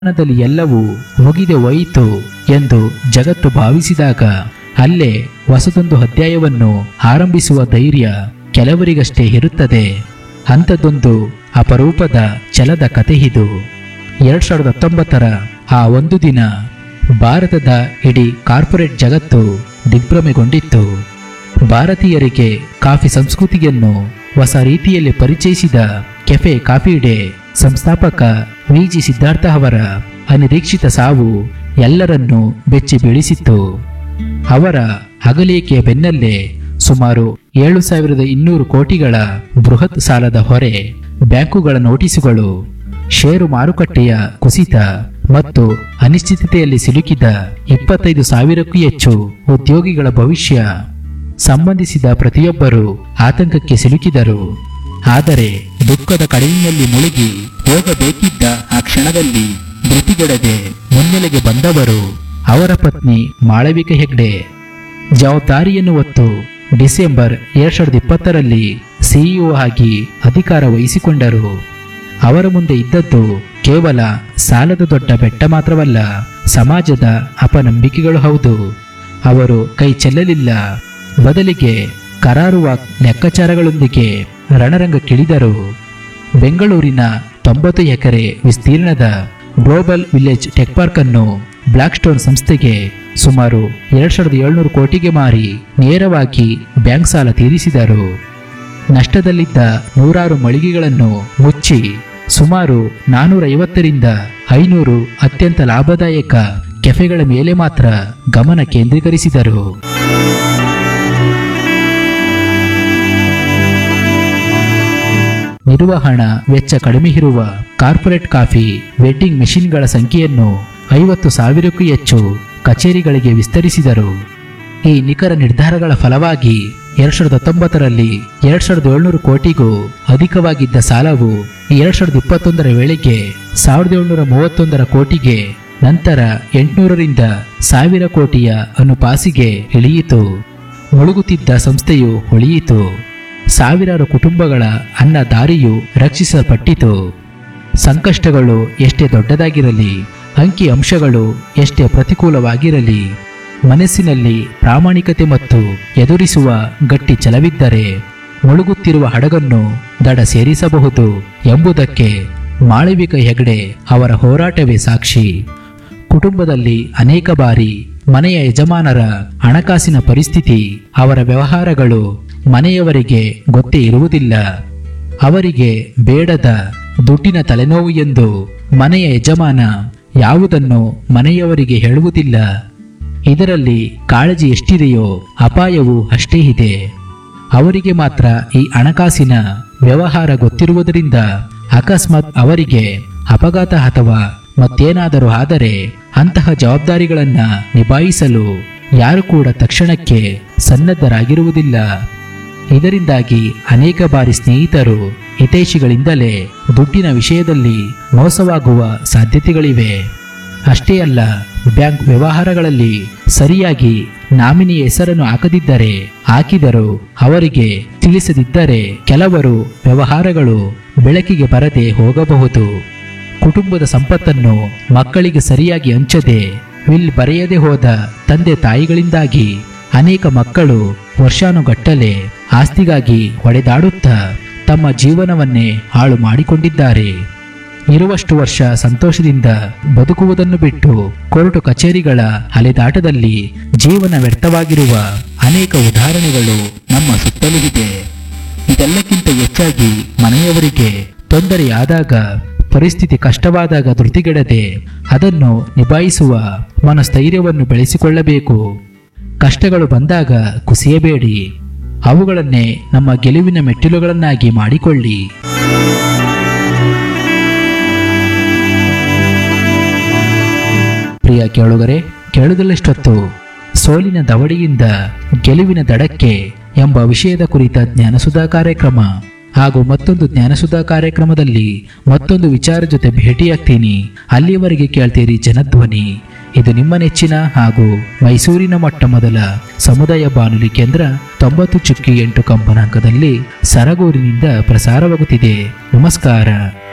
ಜೀವನದಲ್ಲಿ ಎಲ್ಲವೂ ಮುಗಿದು ಹೋಯಿತು ಎಂದು ಜಗತ್ತು ಭಾವಿಸಿದಾಗ ಅಲ್ಲೇ ಹೊಸದೊಂದು ಅಧ್ಯಾಯವನ್ನು ಆರಂಭಿಸುವ ಧೈರ್ಯ ಕೆಲವರಿಗಷ್ಟೇ ಇರುತ್ತದೆ ಅಂಥದ್ದೊಂದು ಅಪರೂಪದ ಛಲದ ಕತೆ ಇದು ಎರಡ್ ಸಾವಿರದ ಹತ್ತೊಂಬತ್ತರ ಆ ಒಂದು ದಿನ ಭಾರತದ ಇಡೀ ಕಾರ್ಪೊರೇಟ್ ಜಗತ್ತು ದಿಗ್ಭ್ರಮೆಗೊಂಡಿತ್ತು ಭಾರತೀಯರಿಗೆ ಕಾಫಿ ಸಂಸ್ಕೃತಿಯನ್ನು ಹೊಸ ರೀತಿಯಲ್ಲಿ ಪರಿಚಯಿಸಿದ ಕೆಫೆ ಕಾಫಿ ಡೇ ಸಂಸ್ಥಾಪಕ ವಿ ಜಿ ಸಿದ್ಧಾರ್ಥ ಅವರ ಅನಿರೀಕ್ಷಿತ ಸಾವು ಎಲ್ಲರನ್ನೂ ಬೆಚ್ಚಿ ಬೀಳಿಸಿತ್ತು ಅವರ ಅಗಲಿಕೆಯ ಬೆನ್ನಲ್ಲೇ ಸುಮಾರು ಏಳು ಸಾವಿರದ ಇನ್ನೂರು ಕೋಟಿಗಳ ಬೃಹತ್ ಸಾಲದ ಹೊರೆ ಬ್ಯಾಂಕುಗಳ ನೋಟಿಸುಗಳು ಷೇರು ಮಾರುಕಟ್ಟೆಯ ಕುಸಿತ ಮತ್ತು ಅನಿಶ್ಚಿತತೆಯಲ್ಲಿ ಸಿಲುಕಿದ ಇಪ್ಪತ್ತೈದು ಸಾವಿರಕ್ಕೂ ಹೆಚ್ಚು ಉದ್ಯೋಗಿಗಳ ಭವಿಷ್ಯ ಸಂಬಂಧಿಸಿದ ಪ್ರತಿಯೊಬ್ಬರು ಆತಂಕಕ್ಕೆ ಸಿಲುಕಿದರು ಆದರೆ ದುಃಖದ ಕಡಲಿನಲ್ಲಿ ಮುಳುಗಿ ಹೋಗಬೇಕಿದ್ದ ಆ ಕ್ಷಣದಲ್ಲಿ ಧೃತಿಗೆಡದೆ ಮುನ್ನೆಲೆಗೆ ಬಂದವರು ಅವರ ಪತ್ನಿ ಮಾಳವಿಕ ಹೆಗ್ಡೆ ಜವಾಬ್ದಾರಿಯನ್ನು ಹೊತ್ತು ಡಿಸೆಂಬರ್ ಎರಡ್ ಸಾವಿರದ ಇಪ್ಪತ್ತರಲ್ಲಿ ಸಿಇಒ ಆಗಿ ಅಧಿಕಾರ ವಹಿಸಿಕೊಂಡರು ಅವರ ಮುಂದೆ ಇದ್ದದ್ದು ಕೇವಲ ಸಾಲದ ದೊಡ್ಡ ಬೆಟ್ಟ ಮಾತ್ರವಲ್ಲ ಸಮಾಜದ ಅಪನಂಬಿಕೆಗಳು ಹೌದು ಅವರು ಕೈ ಚೆಲ್ಲಲಿಲ್ಲ ಬದಲಿಗೆ ಕರಾರುವ ಲೆಕ್ಕಾಚಾರಗಳೊಂದಿಗೆ ರಣರಂಗಕ್ಕಿಳಿದರು ಬೆಂಗಳೂರಿನ ತೊಂಬತ್ತು ಎಕರೆ ವಿಸ್ತೀರ್ಣದ ಗ್ಲೋಬಲ್ ವಿಲೇಜ್ ಟೆಕ್ ಪಾರ್ಕ್ ಅನ್ನು ಬ್ಲಾಕ್ ಸ್ಟೋನ್ ಸಂಸ್ಥೆಗೆ ಸುಮಾರು ಎರಡ್ ಸಾವಿರದ ಏಳ್ನೂರು ಕೋಟಿಗೆ ಮಾರಿ ನೇರವಾಗಿ ಬ್ಯಾಂಕ್ ಸಾಲ ತೀರಿಸಿದರು ನಷ್ಟದಲ್ಲಿದ್ದ ನೂರಾರು ಮಳಿಗೆಗಳನ್ನು ಮುಚ್ಚಿ ಸುಮಾರು ನಾನೂರ ಐವತ್ತರಿಂದ ಐನೂರು ಅತ್ಯಂತ ಲಾಭದಾಯಕ ಕೆಫೆಗಳ ಮೇಲೆ ಮಾತ್ರ ಗಮನ ಕೇಂದ್ರೀಕರಿಸಿದರು ನಿರ್ವಹಣಾ ವೆಚ್ಚ ಕಡಿಮೆ ಇರುವ ಕಾರ್ಪೊರೇಟ್ ಕಾಫಿ ವೆಡ್ಡಿಂಗ್ ಮೆಷಿನ್ಗಳ ಸಂಖ್ಯೆಯನ್ನು ಐವತ್ತು ಸಾವಿರಕ್ಕೂ ಹೆಚ್ಚು ಕಚೇರಿಗಳಿಗೆ ವಿಸ್ತರಿಸಿದರು ಈ ನಿಖರ ನಿರ್ಧಾರಗಳ ಫಲವಾಗಿ ಎರಡ್ ಸಾವಿರದ ಹತ್ತೊಂಬತ್ತರಲ್ಲಿ ಎರಡ್ ಸಾವಿರದ ಏಳ್ನೂರು ಕೋಟಿಗೂ ಅಧಿಕವಾಗಿದ್ದ ಸಾಲವು ಎರಡ್ ಸಾವಿರದ ಇಪ್ಪತ್ತೊಂದರ ವೇಳೆಗೆ ಸಾವಿರದ ಏಳ್ನೂರ ಮೂವತ್ತೊಂದರ ಕೋಟಿಗೆ ನಂತರ ಎಂಟುನೂರರಿಂದ ಸಾವಿರ ಕೋಟಿಯ ಅನುಪಾಸಿಗೆ ಇಳಿಯಿತು ಮುಳುಗುತ್ತಿದ್ದ ಸಂಸ್ಥೆಯು ಉಳಿಯಿತು ಸಾವಿರಾರು ಕುಟುಂಬಗಳ ಅನ್ನ ದಾರಿಯು ರಕ್ಷಿಸಲ್ಪಟ್ಟಿತು ಸಂಕಷ್ಟಗಳು ಎಷ್ಟೇ ದೊಡ್ಡದಾಗಿರಲಿ ಅಂಕಿ ಅಂಶಗಳು ಎಷ್ಟೇ ಪ್ರತಿಕೂಲವಾಗಿರಲಿ ಮನಸ್ಸಿನಲ್ಲಿ ಪ್ರಾಮಾಣಿಕತೆ ಮತ್ತು ಎದುರಿಸುವ ಗಟ್ಟಿ ಛಲವಿದ್ದರೆ ಮುಳುಗುತ್ತಿರುವ ಹಡಗನ್ನು ದಡ ಸೇರಿಸಬಹುದು ಎಂಬುದಕ್ಕೆ ಮಾಳವಿಕ ಹೆಗಡೆ ಅವರ ಹೋರಾಟವೇ ಸಾಕ್ಷಿ ಕುಟುಂಬದಲ್ಲಿ ಅನೇಕ ಬಾರಿ ಮನೆಯ ಯಜಮಾನರ ಹಣಕಾಸಿನ ಪರಿಸ್ಥಿತಿ ಅವರ ವ್ಯವಹಾರಗಳು ಮನೆಯವರಿಗೆ ಗೊತ್ತೇ ಇರುವುದಿಲ್ಲ ಅವರಿಗೆ ಬೇಡದ ದುಡ್ಡಿನ ತಲೆನೋವು ಎಂದು ಮನೆಯ ಯಜಮಾನ ಯಾವುದನ್ನು ಮನೆಯವರಿಗೆ ಹೇಳುವುದಿಲ್ಲ ಇದರಲ್ಲಿ ಕಾಳಜಿ ಎಷ್ಟಿದೆಯೋ ಅಪಾಯವೂ ಅಷ್ಟೇ ಇದೆ ಅವರಿಗೆ ಮಾತ್ರ ಈ ಹಣಕಾಸಿನ ವ್ಯವಹಾರ ಗೊತ್ತಿರುವುದರಿಂದ ಅಕಸ್ಮಾತ್ ಅವರಿಗೆ ಅಪಘಾತ ಅಥವಾ ಮತ್ತೇನಾದರೂ ಆದರೆ ಅಂತಹ ಜವಾಬ್ದಾರಿಗಳನ್ನ ನಿಭಾಯಿಸಲು ಯಾರು ಕೂಡ ತಕ್ಷಣಕ್ಕೆ ಸನ್ನದ್ಧರಾಗಿರುವುದಿಲ್ಲ ಇದರಿಂದಾಗಿ ಅನೇಕ ಬಾರಿ ಸ್ನೇಹಿತರು ಹಿತೈಷಿಗಳಿಂದಲೇ ದುಡ್ಡಿನ ವಿಷಯದಲ್ಲಿ ಮೋಸವಾಗುವ ಸಾಧ್ಯತೆಗಳಿವೆ ಅಷ್ಟೇ ಅಲ್ಲ ಬ್ಯಾಂಕ್ ವ್ಯವಹಾರಗಳಲ್ಲಿ ಸರಿಯಾಗಿ ನಾಮಿನಿಯ ಹೆಸರನ್ನು ಹಾಕದಿದ್ದರೆ ಹಾಕಿದರೂ ಅವರಿಗೆ ತಿಳಿಸದಿದ್ದರೆ ಕೆಲವರು ವ್ಯವಹಾರಗಳು ಬೆಳಕಿಗೆ ಬರದೆ ಹೋಗಬಹುದು ಕುಟುಂಬದ ಸಂಪತ್ತನ್ನು ಮಕ್ಕಳಿಗೆ ಸರಿಯಾಗಿ ಹಂಚದೆ ವಿಲ್ ಬರೆಯದೆ ಹೋದ ತಂದೆ ತಾಯಿಗಳಿಂದಾಗಿ ಅನೇಕ ಮಕ್ಕಳು ವರ್ಷಾನುಗಟ್ಟಲೆ ಆಸ್ತಿಗಾಗಿ ಹೊಡೆದಾಡುತ್ತಾ ತಮ್ಮ ಜೀವನವನ್ನೇ ಹಾಳು ಮಾಡಿಕೊಂಡಿದ್ದಾರೆ ಇರುವಷ್ಟು ವರ್ಷ ಸಂತೋಷದಿಂದ ಬದುಕುವುದನ್ನು ಬಿಟ್ಟು ಕೋರ್ಟು ಕಚೇರಿಗಳ ಅಲೆದಾಟದಲ್ಲಿ ಜೀವನ ವ್ಯರ್ಥವಾಗಿರುವ ಅನೇಕ ಉದಾಹರಣೆಗಳು ನಮ್ಮ ಸುತ್ತಲೂ ಇದೆ ಇದೆಲ್ಲಕ್ಕಿಂತ ಹೆಚ್ಚಾಗಿ ಮನೆಯವರಿಗೆ ತೊಂದರೆಯಾದಾಗ ಪರಿಸ್ಥಿತಿ ಕಷ್ಟವಾದಾಗ ಧೃತಿಗೆಡದೆ ಅದನ್ನು ನಿಭಾಯಿಸುವ ಮನಸ್ಥೈರ್ಯವನ್ನು ಬೆಳೆಸಿಕೊಳ್ಳಬೇಕು ಕಷ್ಟಗಳು ಬಂದಾಗ ಕುಸಿಯಬೇಡಿ ಅವುಗಳನ್ನೇ ನಮ್ಮ ಗೆಲುವಿನ ಮೆಟ್ಟಿಲುಗಳನ್ನಾಗಿ ಮಾಡಿಕೊಳ್ಳಿ ಪ್ರಿಯ ಕೇಳುಗರೆ ಕೇಳುವುದಲ್ಲಷ್ಟೊತ್ತು ಸೋಲಿನ ದವಡಿಯಿಂದ ಗೆಲುವಿನ ದಡಕ್ಕೆ ಎಂಬ ವಿಷಯದ ಕುರಿತ ಜ್ಞಾನಸುಧಾ ಕಾರ್ಯಕ್ರಮ ಹಾಗೂ ಮತ್ತೊಂದು ಜ್ಞಾನಸುಧಾ ಕಾರ್ಯಕ್ರಮದಲ್ಲಿ ಮತ್ತೊಂದು ವಿಚಾರ ಜೊತೆ ಭೇಟಿಯಾಗ್ತೀನಿ ಅಲ್ಲಿಯವರೆಗೆ ಕೇಳ್ತೀರಿ ಜನಧ್ವನಿ ಇದು ನಿಮ್ಮ ನೆಚ್ಚಿನ ಹಾಗೂ ಮೈಸೂರಿನ ಮೊಟ್ಟ ಮೊದಲ ಸಮುದಾಯ ಬಾನುಲಿ ಕೇಂದ್ರ ತೊಂಬತ್ತು ಚುಕ್ಕಿ ಎಂಟು ಕಂಪನಾಂಕದಲ್ಲಿ ಸರಗೂರಿನಿಂದ ಪ್ರಸಾರವಾಗುತ್ತಿದೆ ನಮಸ್ಕಾರ